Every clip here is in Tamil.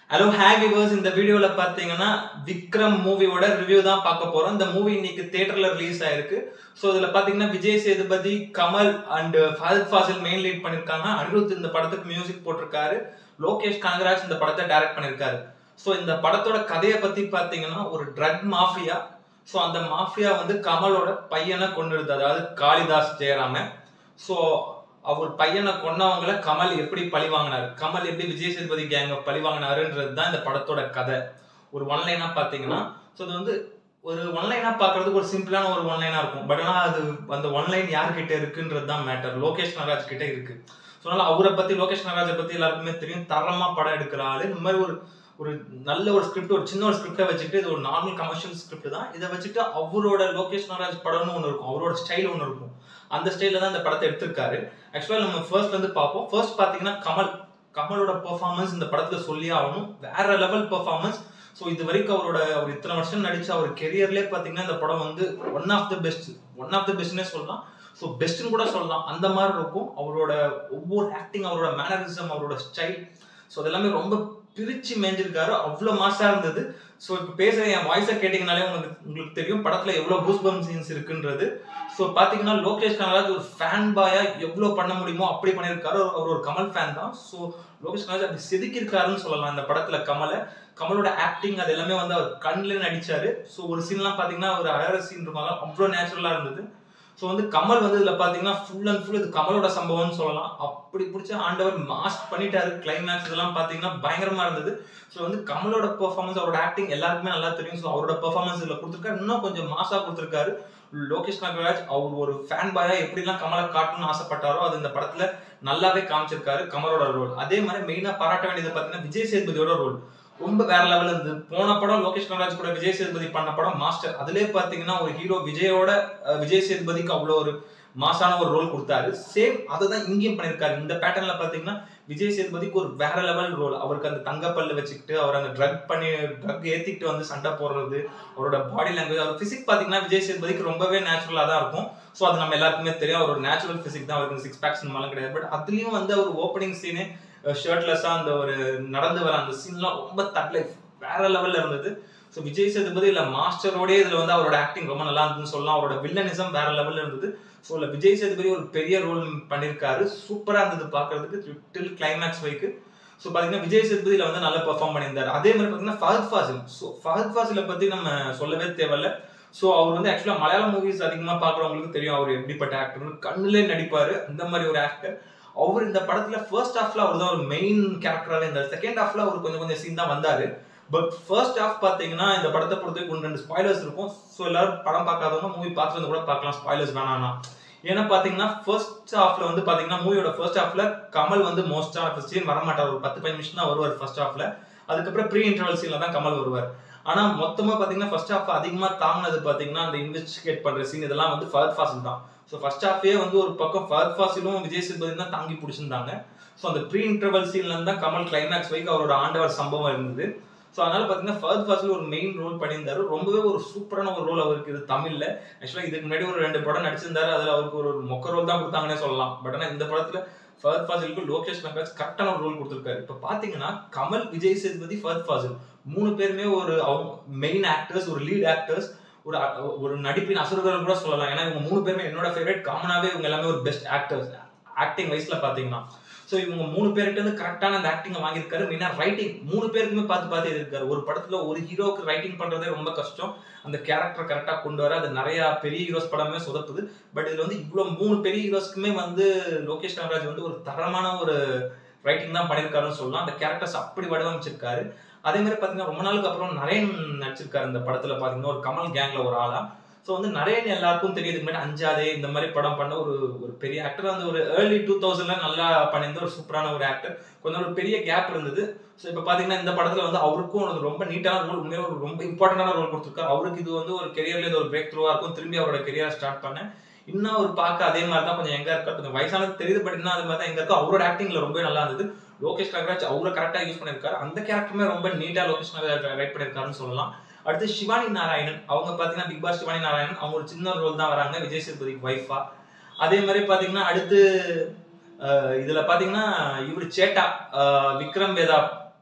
ஹலோ ஹேக் விவர்ஸ் இந்த வீடியோல பாத்தீங்கன்னா விக்ரம் மூவியோட ரிவ்யூ தான் பார்க்க போறோம் இந்த மூவி இன்னைக்கு தியேட்டர்ல ரிலீஸ் ஆயிருக்கு ஸோ இதுல பாத்தீங்கன்னா Vijay Sethupathi Kamal and Fahadh Faasil main lead பண்ணிருக்காங்க அனிருத் இந்த படத்துக்கு மியூசிக் போட்டிருக்காரு லோகேஷ் கனகராஜ் இந்த படத்தை டைரக்ட் பண்ணிருக்காரு ஸோ இந்த படத்தோட கதையை பத்தி பாத்தீங்கன்னா ஒரு ட்ரக் மாஃபியா ஸோ அந்த மாஃபியா வந்து கமலோட பையனை கொண்டு அதாவது காளிதாஸ் ஜெயராமன் ஸோ அவர் பையனை கொன்னவங்கள கமல் எப்படி பழி வாங்கினாரு கமல் எப்படி விஜய் சேதுபதி கேங்க பழி வாங்கினாருன்றது தான் இந்த படத்தோட கதை ஒரு ஒன்லைனா பாத்தீங்கன்னா ஸோ இது வந்து ஒரு ஒன்லைனா பாக்குறதுக்கு ஒரு சிம்பிளான ஒரு ஒன்லைனா இருக்கும் பட் ஆனா அது அந்த ஒன்லைன் யார்கிட்ட இருக்குன்றது தான் மேட்டர் லோகேஷ் நாகராஜ் கிட்ட இருக்கு ஸோ அதனால அவரை பத்தி லோகேஷ் நாகராஜை பத்தி எல்லாருக்குமே தெரியும் தரமா படம் எடுக்கிற ஆளு இந்த மாதிரி ஒரு ஒரு நல்ல ஒரு ஸ்கிரிப்ட் ஒரு சின்ன ஒரு ஸ்கிரிப்டை வச்சுட்டு இது ஒரு நார்மல் கமர்ஷியல் ஸ்கிரிப்ட் தான் இதை வச்சுட்டு அவரோட லோகேஷ் நாகராஜ் படம்னு ஒன்று இருக்கும் அவரோட ஸ்டைல் ஒன்று இருக்கும் அந்த ஸ்டைல தான் இந்த படத்தை எடுத்திருக்காரு ஆக்சுவலாக நம்ம ஃபர்ஸ்ட்ல இருந்து பார்ப்போம் ஃபர்ஸ்ட் பார்த்தீங்கன்னா கமல் கமலோட பெர்ஃபார்மன்ஸ் இந்த படத்துல சொல்லி ஆகணும் வேற லெவல் பெர்ஃபார்மன்ஸ் ஸோ இது வரைக்கும் அவரோட அவர் இத்தனை வருஷம் நடிச்ச அவர் கெரியர்லேயே பார்த்தீங்கன்னா இந்த படம் வந்து one of the best one of the பெஸ்ட்னே சொல்லலாம் ஸோ பெஸ்ட்னு கூட சொல்லலாம் அந்த மாதிரி இருக்கும் அவரோட ஒவ்வொரு ஆக்டிங் அவரோட மேனரிசம் அவரோட ஸ்டைல் ஸோ அதெல்லாமே ரொம்ப பிரிச்சு மேஞ்சிருக்காரு அவ்வளோ மாசா இருந்தது ஸோ இப்போ பேசுற என் வாய்ஸை கேட்டிங்கனாலே உங்களுக்கு உங்களுக்கு தெரியும் படத்துல எவ்வளோ கூஸ் பம் சீன்ஸ் இருக்குன்றது ஸோ பார்த்தீங்கன்னா லோகேஷ் கனகராஜ் ஒரு ஃபேன் பாயா எவ்வளோ பண்ண முடியுமோ அப்படி பண்ணியிருக்காரு அவர் ஒரு கமல் ஃபேன் தான் ஸோ லோகேஷ் கனகராஜ் அப்படி செதுக்கியிருக்காருன்னு சொல்லலாம் இந்த படத்துல கமலை கமலோட ஆக்டிங் அது எல்லாமே வந்து அவர் கண்ணில் நடிச்சாரு ஸோ ஒரு சீன்லாம் பார்த்தீங்கன்னா ஒரு அழகிற சீன் இருப்பாங்க அவ்வளோ நேச்சுரலாக இருந்தது ஸோ வந்து கமல் வந்து இதில் பார்த்தீங்கன்னா ஃபுல் அண்ட் ஃபுல் இது கமலோட சம்பவம்னு சொல்லலாம் அப்படி பிடிச்ச ஆண்டவர் மாஸ்க் பண்ணிட்டாரு கிளைமேக்ஸ் இதெல்லாம் பார்த்தீங்கன்னா பயங்கரமா இருந்தது ஸோ வந்து கமலோட பெர்ஃபார்மன்ஸ் அவரோட ஆக்டிங் எல்லாருக்குமே நல்லா தெரியும் ஸோ அவரோட பெர்ஃபார்மன்ஸ் இதில் கொடுத்துருக்காரு இன்னும் கொஞ்சம் மாசா கொடுத்துருக்காரு லோகேஷ் நாகராஜ் அவர் ஒரு ஃபேன் பாயா எப்படிலாம் கமலை காட்டணும்னு ஆசைப்பட்டாரோ அது இந்த படத்துல நல்லாவே காமிச்சிருக்காரு கமலோட ரோல் அதே மாதிரி மெயினா பாராட்ட வேண்டியது பார்த்தீங்கன்னா விஜய் சேதுபதியோட ரோல் ரொம்ப வேற லெவல் இருந்து போன படம் லோகேஷ் கனராஜ் கூட விஜய் சேதுபதி பண்ண படம் மாஸ்டர் அதுலயே பாத்தீங்கன்னா ஒரு ஹீரோ விஜயோட விஜய் சேதுபதிக்கு அவ்வளோ ஒரு மாசான ஒரு ரோல் கொடுத்தாரு சேம் அதை தான் இங்கேயும் பண்ணியிருக்காரு இந்த பேட்டர்ல பாத்தீங்கன்னா விஜய் சேதுபதிக்கு ஒரு வேற லெவல் ரோல் அவருக்கு அந்த தங்கப்பல்ல வச்சுக்கிட்டு அவர் அந்த ட்ரக் பண்ணி ட்ரக் ஏத்திக்கிட்டு வந்து சண்டை போடுறது அவரோட பாடி லாங்குவேஜ் அவர் பிசிக் பாத்தீங்கன்னா விஜய் சேதுபதிக்கு ரொம்பவே நேச்சுரலா தான் இருக்கும் ஸோ அது நம்ம எல்லாருக்குமே தெரியும் அவரோட நேச்சுரல் பிசிக் தான் அவருக்கு சிக்ஸ் பேக்ஸ் மேலாம் கிடையாது பட் அதுலயும் வந்து அவர் ஓப்பனிங் சீனு ஷர்ட்லெஸ்ஸா அந்த ஒரு நடந்து வர அந்த சீன்லாம் ரொம்ப தட் லைஃப் வேற லெவல்ல இருந்தது ஸோ விஜய் சேதுபதி இல்ல மாஸ்டரோடய இதுல வந்து அவரோட ஆக்டிங் ரொம்ப நல்லா இருந்ததுன்னு சொல்லலாம் அவரோட வில்லனிசம் வேற லெவல்ல இருந்தது ஸோ இல்ல விஜய் சேதுபதி ஒரு பெரிய ரோல் பண்ணியிருக்காரு சூப்பரா இருந்தது பாக்குறதுக்கு டில் கிளைமேக்ஸ் வைக்கு ஸோ பாத்தீங்கன்னா விஜய் சேதுபதியில வந்து நல்லா பெர்ஃபார்ம் பண்ணியிருந்தாரு அதே மாதிரி பாத்தீங்கன்னா ஃபஹத் ஃபாசில் ஸோ ஃபஹத் ஃபாசிலை பத்தி நம்ம சொல்லவே தேவையில்ல ஸோ அவர் வந்து ஆக்சுவலா மலையாள மூவிஸ் அதிகமா பாக்குறவங்களுக்கு தெரியும் அவர் எப்படிப்பட்ட ஆக்டர்னு கண்ணுலே நடிப்பாரு அந்த மாதிரி ஒரு ஆக்டர் அவர் இந்த படத்துல ஃபர்ஸ்ட் ஹாஃப்ல அவர் தான் ஒரு மெயின் கேரக்டராக இருந்தார் செகண்ட் ஹாஃப்ல அவர் கொஞ்சம் கொஞ்சம் சீன் தான் வந்தாரு பட் ஃபர்ஸ்ட் ஹாஃப் பாத்தீங்கன்னா இந்த படத்தை பொறுத்தவரைக்கும் ஒன்று ரெண்டு ஸ்பாய்லர்ஸ் இருக்கும் ஸோ எல்லாரும் படம் பார்க்காதவங்க மூவி பார்த்துட்டு வந்து கூட பார்க்கலாம் ஸ்பாய்லர்ஸ் வேணாம்னா ஏன்னா பாத்தீங்கன்னா ஃபர்ஸ்ட் ஹாஃப்ல வந்து பாத்தீங்கன்னா மூவியோட ஃபர்ஸ்ட் ஹாஃப்ல கமல் வந்து மோஸ்டா ஃபர்ஸ்ட் சீன் வரமாட்டார் ஒரு பத்து பதினஞ்சு நிமிஷம் தான் வருவார் ஃபர்ஸ்ட் ஹாஃப்ல அதுக்கப்புறம் ப்ரீ இன்டர்வல் சீன்ல தான் கமல் வருவார் ஆனா மொத்தமா பாத்தீங்கன்னா ஃபர்ஸ்ட் ஹாஃப் அதிகமா தாங்கினது பாத்தீங்கன்னா அந்த இன்வெஸ்டிகேட் பண்ற சீன் இதெல்லாம் வந்து ஃபர்ஸ்ட் ஃபாசில் தான் ஸோ ஃபர்ஸ்ட் ஹாஃபே வந்து ஒரு பக்கம் ஃபர்ஸ்ட் ஃபாசிலும் விஜய் சேதுபதி தான் தாங்கி பிடிச்சிருந்தாங்க ஸோ அந்த ப்ரீ இன்டர்வல் சீன்ல இருந்தா கமல் கிளைமேக்ஸ் வரைக்கும் அவரோட ஆண்டவர் சம்பவம் இருந்தது ஸோ அதனால பார்த்தீங்கன்னா ஃபர்ஸ்ட் ஃபாசில் ஒரு மெயின் ரோல் பண்ணியிருந்தாரு ரொம்பவே ஒரு சூப்பரான ஒரு ரோல் அவருக்கு இது தமிழ்ல ஆக்சுவலாக இதுக்கு முன்னாடி ஒரு ரெண்டு படம் நடிச்சிருந்தாரு அதில் அவருக்கு ஒரு மொக்க ரோல் தான் கொடுத்தாங்கன்னே சொல்லலாம் பட் ஆனால் இந்த படத்துல ஃபர்ஸ்ட் ஃபாசிலுக்கு லோகேஷ் நகராஜ் கரெக்டான ஒரு ரோல் கொடுத்துருக்காரு இப்போ பார்த்தீங்கன்னா கமல் விஜய் சேதுபதி ஃபர்ஸ்ட் ஃபாசில் மூணு பேருமே ஒரு அவங்க மெயின் ஆக்டர்ஸ் ஒரு லீட் ஆக்டர்ஸ் ஒரு ஒரு நடிப்பின் அசுரர்கள் கூட சொல்லலாம் ஏன்னா இவங்க மூணு பேருமே என்னோட ஃபேவரட் காமனாவே இவங்க எல்லாமே ஒரு பெஸ்ட் ஆக்டர்ஸ் ஆக்டிங் வைஸ்ல பாத்தீங்கன்னா ஸோ இவங்க மூணு பேர்கிட்ட இருந்து கரெக்டான அந்த ஆக்டிங்கை வாங்கியிருக்காரு மெயினாக ரைட்டிங் மூணு பேருக்குமே பார்த்து பார்த்து எழுதியிருக்காரு ஒரு படத்துல ஒரு ஹீரோக்கு ரைட்டிங் பண்றதே ரொம்ப கஷ்டம் அந்த கேரக்டர் கரெக்டாக கொண்டு வர அது நிறைய பெரிய ஹீரோஸ் படமே சொதப்புது பட் இதுல வந்து இவ்வளோ மூணு பெரிய ஹீரோஸ்க்குமே வந்து லோகேஷ் கனகராஜ் வந்து ஒரு தரமான ஒரு ரைட்டிங் தான் பண்ணியிருக்காருன்னு சொல்லலாம் அந்த கேரக்டர்ஸ் அப்படி வடிவமைச்சிருக்காரு அதே மாதிரி பார்த்தீங்கன்னா ரொம்ப நாளுக்கு அப்புறம் நரேன் நடிச்சிருக்காரு இந்த படத்துல பார்த்தீங்கன்னா ஒரு கமல் கேங்ல ஒரு ஆளா ஸோ வந்து நரேன் எல்லாருக்கும் தெரியுது முன்னாடி அஞ்சாதே இந்த மாதிரி படம் பண்ண ஒரு ஒரு பெரிய ஆக்டர் அந்த ஒரு ஏர்லி டூ தௌசண்ட்ல நல்லா பண்ணியிருந்த ஒரு சூப்பரான ஒரு ஆக்டர் கொஞ்சம் ஒரு பெரிய கேப் இருந்தது ஸோ இப்போ பார்த்தீங்கன்னா இந்த படத்துல வந்து அவருக்கும் ஒரு ரொம்ப நீட்டான ரோல் உண்மையாக ஒரு ரொம்ப இம்பார்ட்டண்டான ரோல் கொடுத்துருக்காரு அவருக்கு இது வந்து ஒரு கெரியர்ல இது ஒரு பிரேக் த்ரூவா இருக்கும் திரும்பி அவரோட கெரியரை ஸ்டார்ட் பண்ண இன்னும் அவர் பார்க்க அதே மாதிரி தான் கொஞ்சம் எங்க இருக்கா கொஞ்சம் வயசானது தெரியுது பட் இன்னும் அது மாதிரி தான் எங்க இருக்கோ அவரோட ஆக்டிங்ல ரொம்ப நல்லா இருந்தது லோகேஷ் கனகராஜ் அவரை கரெக்டாக யூஸ் பண்ணியிருக்காரு அந்த கேரக்டருமே ரொம்ப நீட்டா லோகேஷ் கனகராஜ் ரைட் பண்ணியிருக்காருன்னு சொல்லலாம் அடுத்து சிவானி நாராயணன் அவங்க பாத்தீங்கன்னா பிக் பாஸ் சிவானி நாராயணன் அவங்க ஒரு சின்ன ரோல் தான் வராங்க விஜய் சேதுபதிக்கு ஒய்ஃபா அதே மாதிரி பாத்தீங்கன்னா அடுத்து இதுல பாத்தீங்கன்னா இவர் சேட்டா விக்ரம் வேதா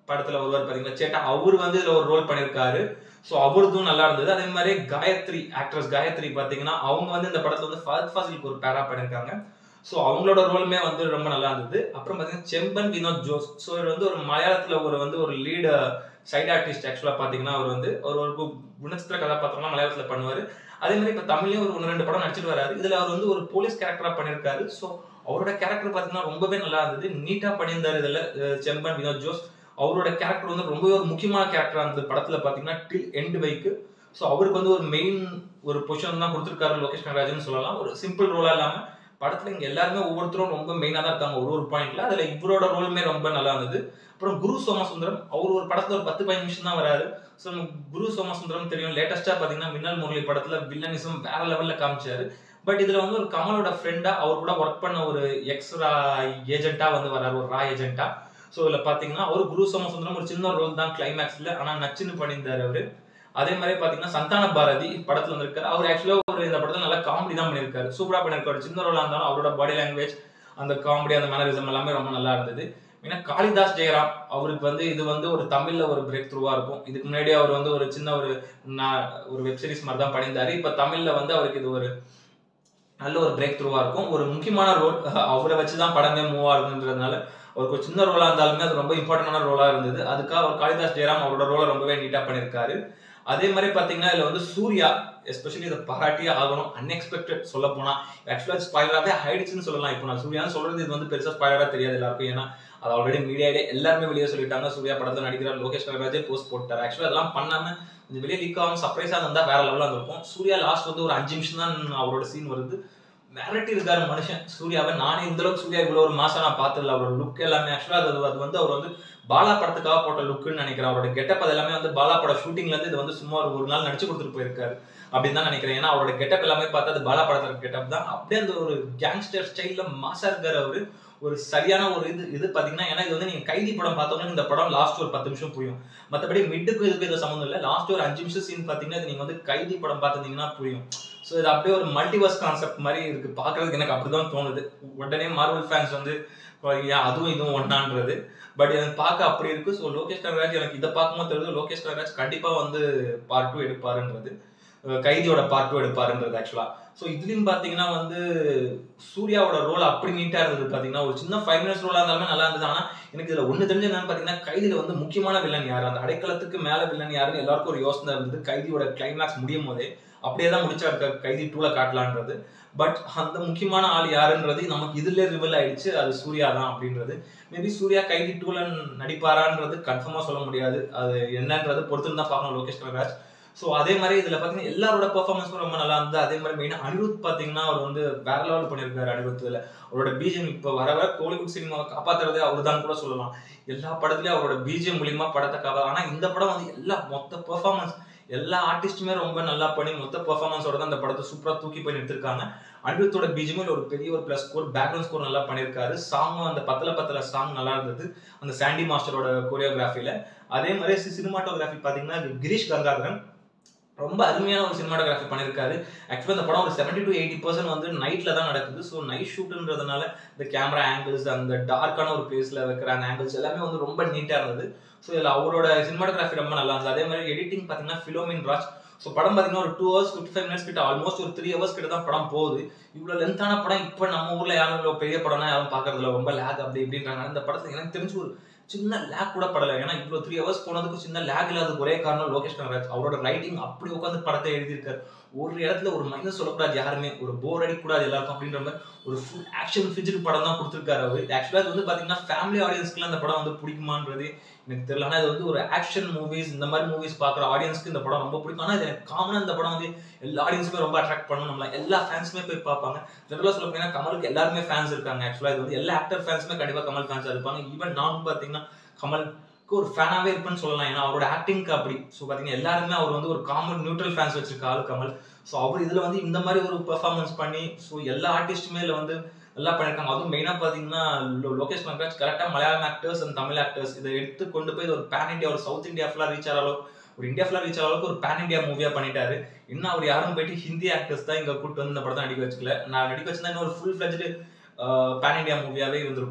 படத்துல வருவார் பாத்தீங்களா சேட்டா அவர் வந்து இதுல ஒரு ரோல் பண்ணியிருக்காரு ஸோ அவருதும் நல்லா இருந்தது அதே மாதிரி காயத்ரி ஆக்ட்ரஸ் காயத்ரி பாத்தீங்கன்னா அவங்க வந்து இந்த படத்துல வந்து ஃபஹத் ஃபாசிலுக்கு ஒரு பேரா பண்ணியிருக்காங்க ஸோ அவங்களோட ரோலுமே வந்து ரொம்ப நல்லா இருந்தது அப்புறம் பார்த்தீங்கன்னா செம்பன் வினோத் ஜோஸ் ஸோ இவர் வந்து ஒரு மலையாளத்தில் ஒரு வந்து ஒரு லீடு சைட் ஆர்டிஸ்ட் ஆக்சுவலாக பார்த்தீங்கன்னா அவர் வந்து அவர் ஒரு கு- குணச்சித்திர கதாபாத்திரம்லாம் மலையாளத்தில் பண்ணுவார் அதே மாதிரி இப்போ தமிழ்லேயும் ஒரு ஒன்று ரெண்டு படம் நடிச்சிட்டு வராரு இதில் அவர் வந்து ஒரு போலீஸ் கேரக்டராக பண்ணியிருக்காரு ஸோ அவரோட கேரக்டர் பார்த்தீங்கன்னா ரொம்பவே நல்லா இருந்தது நீட்டாக பண்ணியிருந்தார் இதில் செம்பன் வினோத் ஜோஸ் அவரோட கேரக்டர் வந்து ரொம்பவே ஒரு முக்கியமான கேரக்டராக இருந்தது படத்தில் பார்த்தீங்கன்னா டில் எண்டு வைக்கு ஸோ அவருக்கு வந்து ஒரு மெயின் ஒரு பொசிஷன் தான் கொடுத்துருக்காரு லோகேஷ் கனகராஜன் சொல்லலாம் ஒரு சிம்பிள் ரோலாக இல்லாமல் படத்துல இங்க எல்லாருமே ஒவ்வொருத்தரும் ரொம்ப மெயினா தான் இருக்காங்க ஒரு ஒரு பாயிண்ட்ல அதுல இவரோட ரோலுமே ரொம்ப நல்லா இருந்தது அப்புறம் குரு சோமசுந்தரம் அவர் ஒரு படத்துல ஒரு பத்து பதினஞ்சு நிமிஷம் தான் வராரு ஸோ நமக்கு குரு சோமசுந்தரம் தெரியும் லேட்டஸ்டா பாத்தீங்கன்னா மின்னல் முரளி படத்துல வில்லனிசம் வேற லெவல்ல காமிச்சாரு பட் இதுல வந்து ஒரு கமலோட ஃப்ரெண்டா அவர் கூட ஒர்க் பண்ண ஒரு எக்ஸ்ரா ஏஜென்ட்டா வந்து வராரு ஒரு ரா ஏஜென்ட்டா ஸோ இதுல பாத்தீங்கன்னா அவர் குரு சோமசுந்தரம் ஒரு சின்ன ரோல் தான் கிளைமேக்ஸ்ல ஆனா நச்சுன்னு பண்ணியிருந்தாரு அவரு அதே மாதிரி பாத்தீங்கன்னா சந்தான பாரதி படத்துல வந்திருக்காரு அவர் ஆக்சுவலா ஒரு இந்த படத்துல நல்லா காமெடி தான் பண்ணியிருக்காரு சூப்பரா பண்ணியிருக்காரு சின்ன ரோலா இருந்தாலும் அவரோட பாடி லாங்குவேஜ் அந்த காமெடி அந்த மேனரிசம் எல்லாமே ரொம்ப நல்லா இருந்தது ஏன்னா காளிதாஸ் ஜெயராம் அவருக்கு வந்து இது வந்து ஒரு தமிழ்ல ஒரு பிரேக் த்ரூவா இருக்கும் இதுக்கு முன்னாடி அவர் வந்து ஒரு சின்ன ஒரு நா- ஒரு வெப் சீரிஸ் மாதிரி தான் பண்ணியிருந்தாரு இப்ப தமிழ்ல வந்து அவருக்கு இது ஒரு நல்ல ஒரு பிரேக் த்ரூவா இருக்கும் ஒரு முக்கியமான ரோல் அவரை வச்சுதான் படமே மூவ் ஆகுதுன்றதுனால அவருக்கு ஒரு சின்ன ரோலா இருந்தாலுமே அது ரொம்ப இம்பார்ட்டன்டான ரோலா இருந்தது அதுக்காக அவர் காளிதாஸ் ஜெயராம் அவரோட ரோலை ரொம்பவே நீட்டா பண்ணியிருக்காரு அதே மாதிரி பாத்தீங்கன்னா இதுல வந்து சூர்யா எஸ்பெஷலி இதை பாராட்டியே ஆகணும் அன்எக்ஸ்பெக்டட் சொல்ல போனா ஆக்சுவலா ஸ்பாய்லராகவே ஆயிடுச்சுன்னு சொல்லலாம் இப்போ நான் சூர்யான்னு சொல்றது இது வந்து பெருசா ஸ்பாய்லரா தெரியாது எல்லாருக்கும் ஏன்னா அது ஆல்ரெடி மீடியாலே எல்லாருமே வெளியே சொல்லிட்டாங்க சூர்யா படத்துல நடிக்கிறார் லோகேஷ் கனகராஜே போஸ்ட் போட்டார் ஆக்சுவலா அதெல்லாம் பண்ணாம கொஞ்சம் வெளியே லீக் ஆகாம சர்ப்ரைஸா இருந்தா வேற லெவலில் இருந்திருக்கும் சூர்யா லாஸ்ட் வந்து ஒரு அஞ்சு நிமிஷம் தான் அவரோட சீன் வருது மிரட்டி இருக்காரு மனுஷன் சூர்யாவை நானே இந்த அளவுக்கு சூர்யா இவ்வளவு ஒரு மாசம் நான் பார்த்ததில்ல அவரோட லுக் எல்லாமே ஆக்சுவலா அது அது வந்து அவர் வந்து பாலா படத்துக்காக போட்ட லுக்குன்னு நினைக்கிறேன் அவரோட கெட்டப் அது எல்லாமே வந்து பாலா பட ஷூட்டிங்ல இருந்து இது வந்து சும்மா ஒரு ஒரு நாள் நடிச்சு கொடுத்துட்டு போயிருக்காரு அப்படின்னு தான் நினைக்கிறேன் ஏன்னா அவரோட கெட்டப் எல்லாமே பார்த்தா அது பாலா படத்தோட கெட்டப் தான் அப்படியே அந்த ஒரு கேங்ஸ்டர் ஸ்டைல்ல மாசா இருக்காரு அவரு ஒரு சரியான ஒரு இது இது பாத்தீங்கன்னா ஏன்னா இது வந்து நீங்க கைதி படம் பார்த்தோம்னா இந்த படம் லாஸ்ட் ஒரு பத்து நிமிஷம் புரியும் மத்தபடி மிட்டுக்கு இதுக்கு இது சம்மந்தம் இல்லை லாஸ்ட் ஒரு அஞ்சு நிமிஷம் சீன் பாத்தீங்கன்னா இது நீங்க வந்து கைதி படம் பார்த்துருந்தீங்கன்னா புரியும் ஸோ இது அப்படியே ஒரு மல்டிவர்ஸ் கான்செப்ட் மாதிரி இருக்கு பார்க்கறதுக்கு எனக்கு அப்படிதான் தோணுது உடனே மார்வல் ஃபேன்ஸ் வந்து ஏன் அதுவும் இதுவும் ஒன்னான்றது பட் எனக்கு பார்க்க அப்படி இருக்கு ஸோ லோகேஷ் கனகராஜ் எனக்கு இதை பார்க்கும்போது தெரியுது லோகேஷ் கனகராஜ் கண்டிப்பா வந்து பார்ட் டூ எடுப்பாருன்றது அஹ் கைதியோட பார்ட் டூ எடுப்பாருன்றது ஆக்சுவலா ஸோ இதுலயும் பாத்தீங்கன்னா வந்து சூர்யாவோட ரோல் அப்படி நீட்டா இருந்தது பாத்தீங்கன்னா ஒரு சின்ன ஃபைவ் மினிட்ஸ் ரோலா இருந்தாலுமே நல்லா இருந்தது ஆனா எனக்கு இதுல ஒண்ணு தெரிஞ்ச என்னன்னு பாத்தீங்கன்னா கைதியில வந்து முக்கியமான வில்லன் யாரு அந்த அடைக்கலத்துக்கு மேல வில்லன் யாருன்னு எல்லாருக்கும் ஒரு யோசனை இருந்தது கைதியோட கிளைமேக்ஸ் முடியும் போதே அப்படியே தான் முடிச்சா இருக்க கைதி டூல காட்டலான்றது பட் அந்த முக்கியமான ஆள் யாருன்றது நமக்கு இதுல ரிவல் ஆயிடுச்சு அது சூர்யா தான் அப்படின்றது மேபி சூர்யா கைதி டூல நடிப்பாரான்றது கன்ஃபார்மா சொல்ல முடியாது அது என்னன்றது பொறுத்து தான் பார்க்கணும் லோகேஷ் கனகராஜ் ஸோ அதே மாதிரி இதுல பாத்தீங்கன்னா எல்லாரோட பெர்ஃபார்மன்ஸும் ரொம்ப நல்லா இருந்தது அதே மாதிரி மெயினா அனிருத் பாத்தீங்கன்னா அவர் வந்து வேற லெவல் பண்ணியிருக்காரு அனிருத் இதுல அவரோட பிஜிஎம் இப்போ வர வர கோலிவுட் சினிமாவை காப்பாத்துறதே அவர் தான் கூட சொல்லலாம் எல்லா படத்துலயும் அவரோட பிஜிஎம் மூலியமா படத்தை காப்பா ஆனா இந்த படம் வந்து எல்லா மொத்த பெர்ஃபார்மன்ஸ் எல்லா ஆர்டிஸ்ட்டுமே ரொம்ப நல்லா பண்ணி மொத்த பெர்ஃபார்மன்ஸோட தான் அந்த படத்தை சூப்பரா தூக்கி போய் எடுத்திருக்காங்க அனிருத்தோட பிஜிஎம் ஒரு பெரிய ஒரு பிளஸ் ஸ்கோர் பேக்ரவுண்ட் ஸ்கோர் நல்லா பண்ணியிருக்காரு சாங்கும் அந்த பத்தல பத்தல சாங் நல்லா இருந்தது அந்த சாண்டி மாஸ்டரோட கோரியோகிராஃபில அதே மாதிரி சினிமாட்டோகிராஃபி பாத்தீங்கன்னா கிரீஷ் கங்காதரன் ரொம்ப அருமையான ஒரு சினிமாட்டோகிராஃபி பண்ணியிருக்காரு ஆக்சுவலாக இந்த படம் ஒரு செவன்டி டு எயிட்டி பர்சன்ட் வந்து நைட்ல தான் நடக்குது ஸோ நைட் ஷூட்டுன்றதுனால இந்த கேமரா ஆங்கிள்ஸ் அந்த டார்க்கான ஒரு பிளேஸ்ல வைக்கிற அந்த ஆங்கிள்ஸ் எல்லாமே வந்து ரொம்ப நீட்டா இருந்தது ஸோ இதில் அவரோட சினிமாட்டோகிராஃபி ரொம்ப நல்லா இருந்தது அதே மாதிரி எடிட்டிங் பார்த்தீங்கன்னா ஃபிலோமின் ராஜ் ஸோ படம் பார்த்தீங்கன்னா ஒரு two hours fifty five minutes கிட்ட ஆல்மோஸ்ட் ஒரு த்ரீ ஹவர்ஸ் கிட்ட தான் படம் போகுது இவ்வளோ லென்த்தான படம் இப்போ நம்ம ஊர்ல யாரும் இவ்வளோ பெரிய படம்னா யாரும் பார்க்கறதுல ரொம்ப லேக் அப்படி இப்படின்றாங்க இந்த படத்துல எனக்கு தெரிஞ்சு ஒரு சின்ன லேக் கூட படல ஏன்னா இவ்வளோ த்ரீ ஹவர்ஸ் போனதுக்கு சின்ன லேக் இல்லாத ஒரே காரணம் லோகேஷ் கனகராஜ் அவரோட ரைட்டிங் அப்படி உட்காந்து படத்தை எழுதியிருக்காரு ஒரு இடத்துல ஒரு மைனஸ் சொல்லக்கூடாது யாருமே ஒரு போர் அடிக்கக்கூடாது எல்லாருக்கும் அப்படின்ற மாதிரி ஒரு ஃபுல் ஆக்ஷன் ஃபிஜிட் படம் தான் கொடுத்துருக்காரு அவர் ஆக்சுவலாக இது வந்து பார்த்தீங்கன்னா ஃபேமிலி ஆடியன்ஸ்க்குலாம் அந்த படம் வந்து பிடிக்குமான்றது எனக்கு தெரியல ஆனால் இது வந்து ஒரு ஆக்ஷன் மூவிஸ் இந்த மாதிரி மூவிஸ் பார்க்குற ஆடியன்ஸ்க்கு இந்த படம் ரொம்ப பிடிக்கும் ஆனால் இது எனக்கு காமனாக இந்த படம் வந்து எல்லா ஆடியன்ஸுமே ரொம்ப அட்ராக்ட் பண்ணணும் நம்மள எல்லா ஃபேன்ஸுமே போய் பார்ப்பாங்க ஜெனரலாக சொல்ல போனீங்கன்னா கமலுக்கு எல்லாருமே ஃபேன்ஸ் இருக்காங்க ஆக்சுவலாக இது வந்து எல்லா ஆக்டர் ஃபேன்ஸுமே கண்டிப்பாக கமல் ஃபேன்ஸாக இருப்பாங்க ஈவன் நானும் பார்த்தீங்கன்னா கமலுக்கு ஒரு ஃபேனாகவே இருப்பேன்னு சொல்லலாம் ஏன்னா அவரோட ஆக்டிங்க்கு அப்படி ஸோ பார்த்தீங்கன்னா எல்லாருமே அவர் வந்து ஒரு காமன் நியூட்ரல் ஃபேன்ஸ் வச்சிருக்க ஆளு கமல் ஸோ அவர் இதில் வந்து இந்த மாதிரி ஒரு பெர்ஃபார்மன்ஸ் பண்ணி ஸோ எல்லா ஆர்டிஸ்ட்டுமே இதில் வந்து நல்லா பண்ணியிருக்காங்க அதுவும் மெயினாக பார்த்தீங்கன்னா லோ- லோகேஷ் கனகராஜ் கரெக்டாக Malayalam actors and Tamil actors இதை எடுத்து கொண்டு போய் இது ஒரு பேன் இந்தியா ஒரு சவுத் இந்தியா ஃபுல்லாக ரீச் ஆகிற அளவுக்கு ஒரு இந்தியா ஃபுல்லாக ரீச் ஆகிற அளவுக்கு ஒரு பேன் இந்தியா மூவியாக பண்ணிட்டாரு இன்னும் அவர் யாரும் போயிட்டு ஹிந்தி ஆக்டர்ஸ் தான் இங்கே கூட்டு வந்து இந்த படத்தை நடிக்க வச்சுக்கல நான் நடிக்க வச்சிருந்தா இன்னும் ஒரு ஃபுல் ஃபிளஜ்டு பேன் இந்தியா மூவியாகவே இருந்திருக்கும்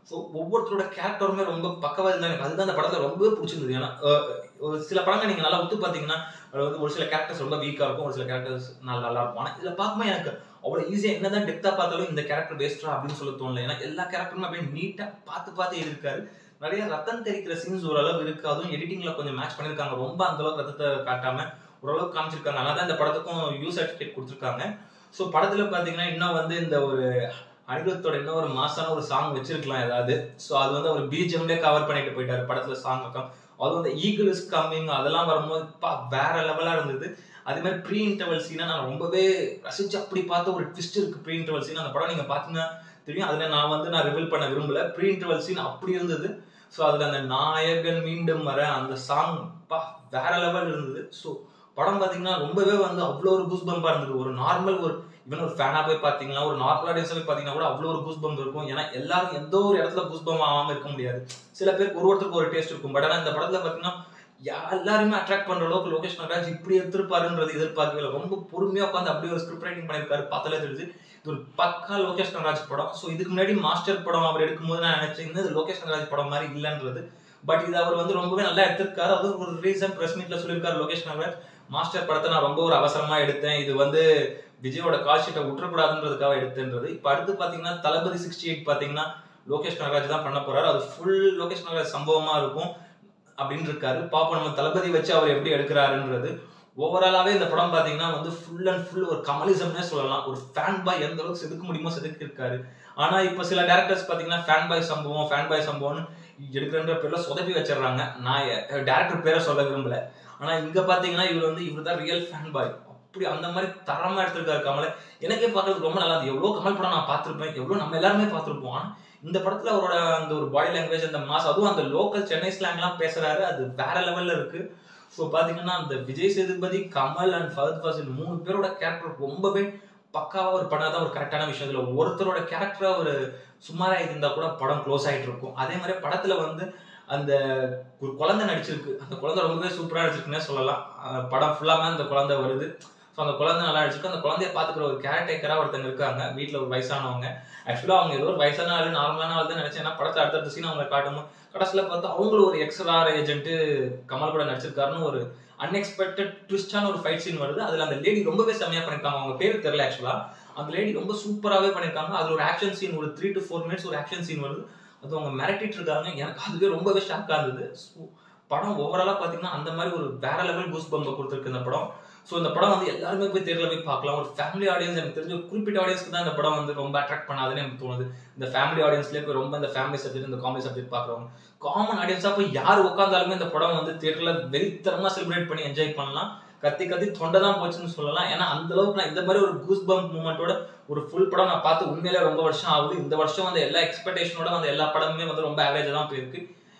ஸோ ஒவ்வொருத்தரோட கேரக்டருமே ரொம்ப பக்கவாக இருந்தா எனக்கு அதுதான் அந்த படத்தில் ரொம்பவே பிடிச்சிருந்தது ஏன்னா அஹ், ஒரு சில படங்கள் நீங்கள் நல்லா ஒத்து பார்த்தீங்கன்னா அதுல வந்து ஒரு சில கேரக்டர்ஸ் ரொம்ப வீக்காக இருக்கும் ஒரு சில கேரக்டர்ஸ் நல்லா நல்லா இருக்கும் ஆனால் இதில் பார்க்கும்போது எனக்கு அவ்வளோ ஈஸியாக என்னதான் டெப்த்தாக பார்த்தாலும் இந்த கேரக்டர் வேஸ்டா அப்படின்னு சொல்ல தோணல ஏன்னா எல்லா கேரக்டருமே அப்படியே நீட்டாக பார்த்து பார்த்து இருக்காரு நிறைய ரத்தம் தெரிக்கிற சீன்ஸ் ஓரளவு இருக்கு அதுவும் எடிட்டிங்ல கொஞ்சம் மேட்ச் பண்ணிருக்காங்க ரொம்ப அந்த அளவுக்கு ரத்தத்தை காட்டாம ஓரளவுக்கு காமிச்சிருக்காங்க அதனால தான் இந்த படத்துக்கும் யூ சர்டிஃபிகேட் கொடுத்துருக்காங்க ஸோ படத்துல பாத்தீங்கன்னா இன்னும் வந்து இந்த ஒரு அனிருத்தோட இன்னும் ஒரு மாசான ஒரு சாங் வச்சிருக்கலாம் ஏதாவது ஸோ அது வந்து அவர் பிஜிஎம்லேயே கவர் பண்ணிட்டு போயிட்டாரு படத்துல சாங் அதுவும் இந்த ஈகிள் இஸ் கம்மிங் அதெல்லாம் வரும்போது பா வேற லெவலா இருந்தது அதே மாதிரி ப்ரீ இன்டர்வல் சீனை நான் ரொம்பவே ரசிச்சு அப்படி பார்த்த ஒரு ட்விஸ்ட் இருக்கு ப்ரீ இன்டர்வல் சீன் அந்த படம் நீங்க பாத்தீங்கன்னா தெரியும் அதுல நான் வந்து நான் ரிவீல் பண்ண விரும்பல ப்ரீ இன்டர்வல் சீன் அப்படி இருந்தது ஸோ அதுல அந்த நாயகன் மீண்டும் வர அந்த சாங் பா வேற லெவல் இருந்தது ஸோ படம் பாத்தீங்கன்னா ரொம்பவே வந்து அவ்வளோ ஒரு கூஸ் பம்பா இருந்தது ஒரு நார்மல் ஒரு இவன் ஒரு ஃபேனா போய் பாத்தீங்கன்னா ஒரு நார்மல் ஆடியன்ஸ் போய் பாத்தீங்கன்னா கூட அவ்வளோ ஒரு கூஸ் பம்ப் இருக்கும் ஏன்னா எல்லாரும் எந்த ஒரு இடத்துல கூஸ் பம்ப் ஆகாம இருக்க முடியாது சில பேருக்கு ஒரு ஒருத்தருக்கு ஒரு டேஸ்ட் இருக்கும் பட் ஆனா இந்த படத்துல பாத்தீங்கன்னா யா- எல்லாருமே அட்ராக்ட் பண்ற அளவுக்கு லோகேஷ் நாகராஜ் இப்படி எடுத்திருப்பாருன்றது எதிர்பார்க்கவே இல்லை ரொம்ப பொறுமையா உட்காந்து அப்படி ஒரு ஸ்கிரிப்ட் ரைட்டிங் பண்ணிருக்காரு பார்த்தாலே தெரிஞ்சு இது ஒரு பக்கா லோகேஷ் நாகராஜ் படம் ஸோ இதுக்கு முன்னாடி மாஸ்டர் படம் அவர் எடுக்கும்போது நான் நினைச்சேன் இன்னும் இது லோகேஷ் நாகராஜ் படம் மாதிரி இல்லைன்றது பட் இது அவர் வந்து ரொம்பவே நல்லா எடுத்திருக்காரு அது ஒரு ரீசன் பிரஸ் மீட்ல சொல்லியிருக்காரு லோகேஷ் நாகராஜ் மாஸ்டர் படத்தை நான் ரொம்ப ஒரு அவசரமா எடுத்தேன் இது வந்து விஜயோட கால் ஷீட்டை விட்டுறக்கூடாதுன்றதுக்காக எடுத்தேன்றது இப்போ அடுத்து பாத்தீங்கன்னா தளபதி சிக்ஸ்டி எயிட் பாத்தீங்கன்னா லோகேஷ் நாகராஜ் தான் பண்ண போறாரு அது ஃபுல் லோகேஷ் நாகராஜ் சம்பவமா இருக்கும் அப்படின்னு இருக்காரு பாப்போம் நம்ம தளபதி வச்சு அவர் எப்படி எடுக்கிறாருன்றது ஓவராலாவே இந்த படம் பாத்தீங்கன்னா வந்து ஃபுல் அண்ட் ஃபுல் ஒரு கமலிசம்னே சொல்லலாம் ஒரு ஃபேன் பாய் எந்த அளவுக்கு செதுக்க முடியுமோ செதுக்கி இருக்காரு ஆனா இப்ப சில டேரக்டர்ஸ் பாத்தீங்கன்னா ஃபேன் பாய் சம்பவம் ஃபேன் பாய் சம்பவம்னு எடுக்கிறன்ற பேர்ல சொதப்பி வச்சிடுறாங்க நான் டேரக்டர் பேரை சொல்ல விரும்பல ஆனா இங்க பாத்தீங்கன்னா இவர் வந்து இவர் தான் ரியல் ஃபேன் பாய் அப்படி அந்த மாதிரி தரமா எடுத்திருக்காரு கமலை எனக்கே பார்க்கறதுக்கு ரொம்ப நல்லா இருந்தது எவ்வளவு கமல் படம் நான் பார்த்திருப்பேன் எவ்வளவு நம்ம எல்லாருமே பார்த்திருப்போம் ஆனா இந்த படத்துல அவரோட அந்த ஒரு பாடி லாங்குவேஜ் அந்த மாஸ் அதுவும் அந்த லோக்கல் சென்னை ஸ்லாங்லாம் பேசுறாரு அது வேற லெவல்ல இருக்கு ஸோ பாத்தீங்கன்னா அந்த விஜய் சேதுபதி கமல் அண்ட் ஃபஹத் ஃபாசில் மூணு பேரோட கேரக்டர் ரொம்பவே பக்காவா ஒரு படம் தான் ஒரு கரெக்டான விஷயம் இதுல ஒருத்தரோட கேரக்டரா ஒரு சுமாரா இருந்தா கூட படம் க்ளோஸ் ஆயிட்டு இருக்கும் அதே மாதிரி படத்துல வந்து அந்த ஒரு குழந்தை நடிச்சிருக்கு அந்த குழந்தை ரொம்பவே சூப்பரா நடிச்சிருக்குன்னே சொல்லலாம் அஹ் படம் ஃபுல்லாமே அந்த குழந்தை வருது ஸோ அந்த குழந்தை நல்லா நடிச்சிருக்கு அந்த குழந்தைய பாத்துக்கிற ஒரு கேரக்டரா ஒருத்தங்க இருக்காங்க வீட்ல ஒரு வயசானவங்க ஆக்சுவலா அவங்க ஏதோ ஒரு வயசான ஆளு நார்மலான ஆள் தான் நினைச்சேன் ஏன்னா படத்தை அடுத்தடுத்த சீன் அவங்க காட்டணும் கடைசியில பார்த்தா அவங்களும் ஒரு எக்ஸ்ஆர் ஏஜென்ட் கமல் கூட நடிச்சிருக்காருன்னு ஒரு அன்எக்ஸ்பெக்டட் ட்விஸ்டான ஒரு ஃபைட் சீன் வருது அதுல அந்த லேடி ரொம்பவே செம்மையா பண்ணிருக்காங்க அவங்க பேர் தெரியல ஆக்சுவலா அந்த லேடி ரொம்ப சூப்பராகவே பண்ணிருக்காங்க அதுல ஒரு ஆக்ஷன் சீன் ஒரு த்ரீ டு ஃபோர் மினிட்ஸ் ஒரு ஆக்ஷன் சீன் வருது அது அவங்க மிரட்டிட்டு இருக்காங்க எனக்கு அதுவே ரொம்பவே ஷாக்கா இருந்தது So, படம் ஓவராலா பாத்தீங்கன்னா அந்த மாதிரி ஒரு வேற லெவல் பூஸ் பம்ப கொடுத்துருக்கு இந்த படம் ஸோ இந்த படம் வந்து எல்லாருமே போய் தேர்தல போய் பார்க்கலாம் ஒரு ஃபேமிலி ஆடியன்ஸ் எனக்கு தெரிஞ்ச ஒரு குறிப்பிட்ட ஆடியன்ஸ்க்கு தான் இந்த படம் வந்து ரொம்ப அட்ராக்ட் பண்ணாதுன்னு எனக்கு தோணுது இந்த ஃபேமிலி ஆடியன்ஸ்லேயே போய் ரொம்ப இந்த ஃபேமிலி சப்ஜெக்ட் இந்த காமெடி சப்ஜெக்ட் பார்க்குறவங்க காமன் ஆடியன்ஸாக போய் யார் உட்காந்தாலுமே இந்த படம் வந்து தேட்டரில் வெறித்தரமா செலிப்ரேட் பண்ணி என்ஜாய் பண்ணலாம் கத்தி கத்தி தொண்டை தான் போச்சுன்னு சொல்லலாம் ஏன்னா அந்த அளவுக்கு நான் இந்த மாதிரி ஒரு கூஸ் பம்ப் மூமெண்ட்டோட ஒரு ஃபுல் படம் நான் பார்த்து உண்மையிலே ரொம்ப வருஷம் ஆகுது இந்த வருஷம் வந்து எல்லா எக்ஸ்பெக்டேஷனோட வந்து எல்லா படமுமே வந்து ரொம்ப ஆவரேஜாக தான் போயிருக்கு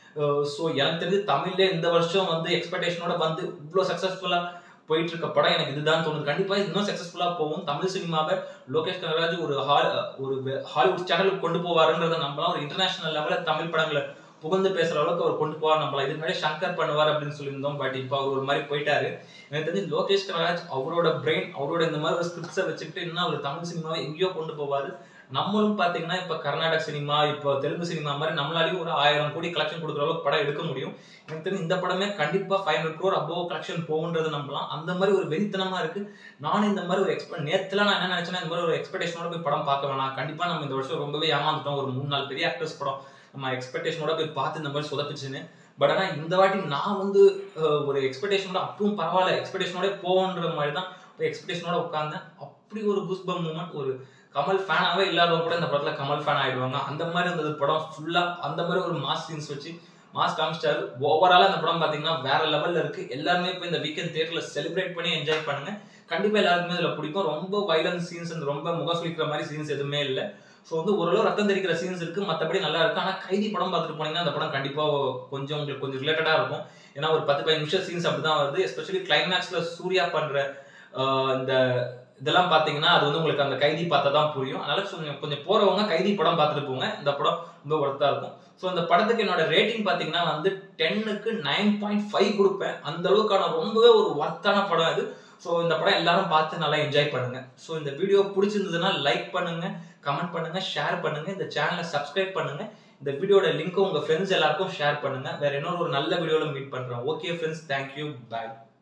ஸோ எனக்கு தெரிஞ்சு தமிழ்ல இந்த வருஷம் வந்து எக்ஸ்பெக்டேஷனோட வந்து இவ்வளோ சக்ஸஸ்ஃபுல்லாக போயிட்டு இருக்க படம் எனக்கு இதுதான் தோணுது கண்டிப்பா இது இன்னும் சக்ஸஸ்ஃபுல்லா போகும் தமிழ் சினிமாவை லோகேஷ் கனகராஜ் ஒரு ஹால் ஒரு வெ- ஹாலிவுட் சேனலுக்கு கொண்டு போவாருன்றதை நம்பலாம் ஒரு இன்டர்நேஷனல் லெவலில் தமிழ் படங்களை புகழ்ந்து பேசுற அளவுக்கு அவர் கொண்டு போவார் நம்பலாம் இதுக்கு முன்னாடி சங்கர் பண்ணுவார் அப்படின்னு சொல்லியிருந்தோம் பட் இப்போ அவர் ஒரு மாதிரி போயிட்டாரு எனக்கு தெரிஞ்சு லோகேஷ் கனகராஜ் அவரோட பிரெயின் அவரோட இந்த மாதிரி ஒரு ஸ்கிரிப்ட்ஸை வச்சுக்கிட்டு இன்னும் அவர் தமிழ் சினிமாவை எங்கேயோ கொண்டு போவாரு நம்மளும் பாத்தீங்கன்னா இப்ப கர்நாடக சினிமா இப்போ தெலுங்கு சினிமா மாதிரி நம்மளாலையும் ஒரு ஆயிரம் கோடி கலெக்ஷன் கொடுக்குற அளவுக்கு படம் எடுக்க முடியும் எனக்கு தெரிஞ்சு இந்த படமே கண்டிப்பா five hundred crore above collection போகுன்றது நம்பலாம் அந்த மாதிரி ஒரு வெறித்தனமா இருக்கு நானும் இந்த மாதிரி ஒரு எக்ஸ்பெக்ட் நேத்துல நான் என்ன நினைச்சேன்னா இந்த மாதிரி ஒரு எக்ஸ்பெக்டேஷனோட போய் படம் பார்க்க வேணாம் கண்டிப்பா நம்ம இந்த வருஷம் ரொம்பவே ஏமாந்துட்டோம் ஒரு மூணு நாலு பெரிய ஆக்டர்ஸ் படம் நம்ம எக்ஸ்பெக்டேஷனோட போய் பார்த்து இந்த மாதிரி சொதப்பிச்சுன்னு பட் ஆனா இந்த வாட்டி நான் வந்து அஹ், ஒரு எக்ஸ்பெக்டேஷனோட அப்பவும் பரவாயில்ல எக்ஸ்பெக்டேஷனோட போவோன்ற மாதிரி தான் போய் எக்ஸ்பெக்டேஷனோட உட்காந்தேன் அப்படி ஒரு குஸ்பம் மூமெண்ட் ஒரு கமல் ஃபேனாவே இல்லாதவங்க கூட இந்த படத்துல கமல் ஃபேன் ஆயிடுவாங்க அந்த மாதிரி இருந்தது படம் ஃபுல்லா அந்த மாதிரி ஒரு மாஸ் சீன்ஸ் வச்சு மாஸ் காமிச்சிட்டாரு ஓவராலா இந்த படம் பாத்தீங்கன்னா வேற லெவல்ல இருக்கு எல்லாருமே இப்போ இந்த வீக்கெண்ட் தியேட்டர்ல செலிப்ரேட் பண்ணி என்ஜாய் பண்ணுங்க கண்டிப்பா எல்லாருக்குமே இதுல பிடிக்கும் ரொம்ப வைலன்ஸ் சீன்ஸ் அந்த ரொம்ப முகம் சுளிக்கிற மாதிரி சீன்ஸ் எதுவுமே இல்லை ஸோ வந்து ஓரளவு ரத்தம் தெரிக்கிற சீன்ஸ் இருக்கு மற்றபடி நல்லா இருக்கு ஆனால் கைதி படம் பார்த்துட்டு போனீங்கன்னா அந்த படம் கண்டிப்பா கொஞ்சம் உங்களுக்கு கொஞ்சம் ரிலேட்டடா இருக்கும் ஏன்னா ஒரு பத்து பதினஞ்சு நிமிஷம் சீன்ஸ் அப்படிதான் வருது எஸ்பெஷலி கிளைமேக்ஸ்ல சூர்யா பண்ற ஆஹ் இந்த இதெல்லாம் பாத்தீங்கன்னா அது வந்து உங்களுக்கு அந்த கைதி பார்த்தா தான் புரியும் அதனால கொஞ்சம் கொஞ்சம் போறவங்க கைதி படம் பார்த்துட்டு போங்க இந்த படம் ரொம்ப ஒர்த்தா இருக்கும் ஸோ இந்த படத்துக்கு என்னோட ரேட்டிங் பாத்தீங்கன்னா வந்து டென்னுக்கு நைன் பாயிண்ட் ஃபைவ் கொடுப்பேன் அந்த அளவுக்கான ரொம்பவே ஒரு ஒர்த்தான படம் இது ஸோ இந்த படம் எல்லாரும் பார்த்து நல்லா என்ஜாய் பண்ணுங்க ஸோ இந்த வீடியோ பிடிச்சிருந்ததுன்னா லைக் பண்ணுங்க கமெண்ட் பண்ணுங்க ஷேர் பண்ணுங்க இந்த சேனலை சப்ஸ்கிரைப் பண்ணுங்க இந்த வீடியோட லிங்க் உங்க ஃப்ரெண்ட்ஸ் எல்லாருக்கும் ஷேர் பண்ணுங்க வேற இன்னொரு ஒரு நல்ல வீடியோல மீட் பண்றோம் ஓகே ஃப்ரெண்ட்ஸ் தேங்க்யூ பாய்